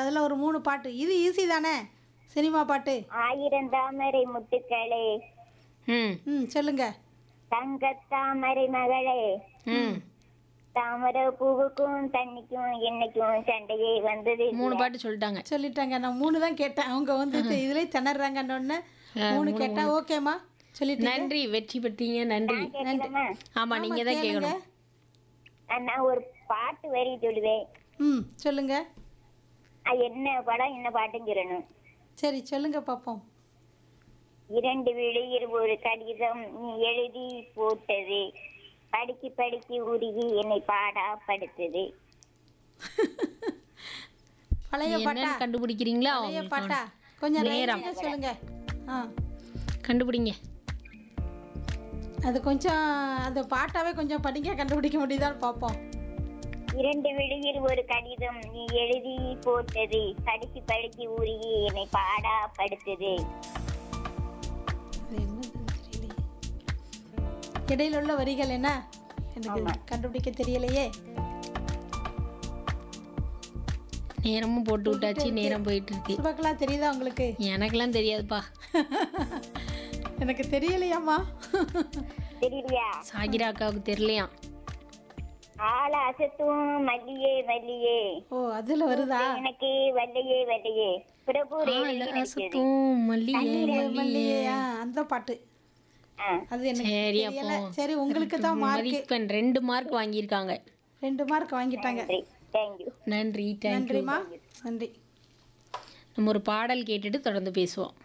அதில் ஒரு மூணு பாட்டு இது ஈஸி தானே சினிமா பாட்டு ஆயிரம் தாமரை முத்துக்களே ம் ம் சொல்லுங்க தங்க தாமரை மகளே ம் தாமரை பூவுக்கும் தண்ணிக்கும் எண்ணெய்க்கும் சண்டையே வந்தது மூணு பாட்டு சொல்லிட்டாங்க சொல்லிட்டாங்க நான் மூணு தான் கேட்டேன் அவங்க வந்து இதுலேயே திணறாங்கன்னு மூணு கேட்டேன் ஓகேம்மா சொல்லிட்டேன் நன்றி வெற்றி பெற்றீங்க நன்றி கேட்கலாமா? ஆமா நீங்க தான் கேட்கணும் நான் ஒரு பாட்டு வரி சொல்லுவேன் ம் சொல்லுங்க அது என்ன படம் என்ன பாட்டுன்னு சொல்லணும் சரி சொல்லுங்க பார்ப்போம் இரண்டு விழியில் ஒரு கடிதம் நீ எழுதி போட்டது படிக்கு படிக்கு உருகி என்னை பாடா படுத்தது பழைய பாட்டா என்னன்னு கண்டுபிடிக்கிறீங்களா பழைய உங்களுக்கு பாட்டா கொஞ்சம் நேரம். ரைமிங்கா சொல்லுங்க ஆ கண்டுபிடிங்க அது கொஞ்சம் அந்த பாட்டாவே கொஞ்சம் படிங்க கண்டுபிடிக்க முடியுதான்னு பார்ப்போம் இரண்டு விழியில் ஒரு கடிதம் நீ எழுதி போட்டது படிக்கு படிக்கு உருகி என்னை பாடா படுத்தது அது என்னது தெரியலையே இடையில உள்ள வரிகள் என்ன எனக்கு கண்டுபிடிக்க தெரியலையே நேரமும் போட்டு விட்டாச்சு நேரம் போயிட்டு இருக்கு சுபக்கெல்லாம் தெரியுதா உங்களுக்கு எனக்கெல்லாம் தெரியாதுப்பா எனக்கு தெரியலையாம்மா தெரியலையா சாகிரா அக்காவுக்கு தெரியலையாம் ஆள அசத்தும் மல்லியே மல்லியே ஓ அதுல வருதா எனக்கு வல்லையே வல்லையே பிரபு ரேவதி நடிச்சது. அசத்தும் மல்லிகை மல்லிகையா அந்த பாட்டு ஆ, அது எனக்கு சரி தெரியல அப்போ சரி உங்களுக்கு தான் மார்க் மதிப்பெண் ரெண்டு மார்க் வாங்கியிருக்காங்க ரெண்டு மார்க் வாங்கிட்டாங்க சரி தேங்க்யூ நன்றி தேங்க்யூ நன்றிம்மா நன்றி நம்ம ஒரு பாடல் கேட்டுட்டு தொடர்ந்து பேசுவோம்